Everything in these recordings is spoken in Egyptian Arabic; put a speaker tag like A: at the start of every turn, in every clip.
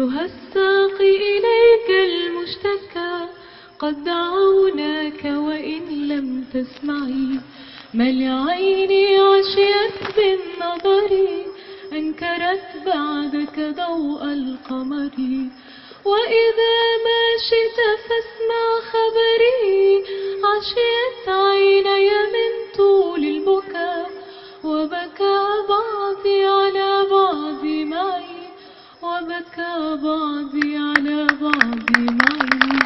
A: أيها الساقي إليك المشتكى قد دعوناك وإن لم تسمعي ما لعيني عشيت بالنظر أنكرت بعدك ضوء القمر وإذا ما شئت فاسمع خبري عشيت عيني من طول البكاء وبكى بعضي على بعضي معي وبكى بعضي على بعضي معي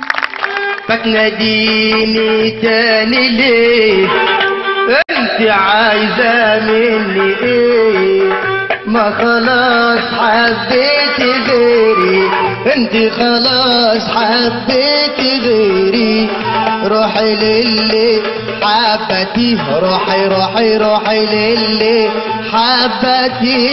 B: فتناديني تاني ليه انت عايزة مني ايه ما خلاص حبيت غيري انت خلاص حبيت غيري روحي للي حبتي روحي روحي روحي للي حبتي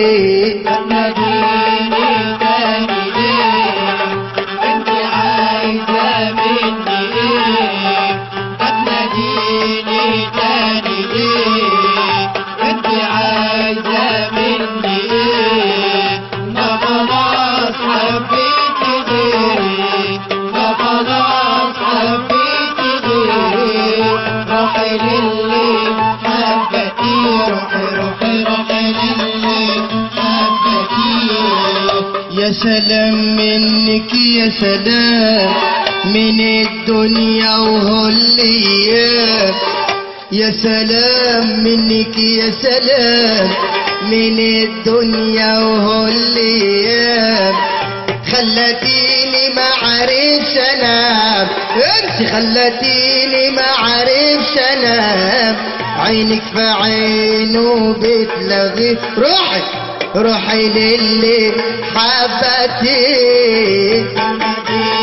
C: ناديني تاني ليه انت عايزة مني ايه هتناديني تاني ليه انت عايزة مني ايه ما خلاص حبيت غيري ما خلاص حبيت غيري روحي للي حبتي روحي روحي روحي للي حبتي
B: يا سلام منك يا سلام من الدنيا وهالأيام يا سلام منك يا سلام من الدنيا وهالأيام خلتيني ما عرفش انام انت خلتيني ما عرفش انام عينك في عينه بتلغي روحي روحي للي حبتي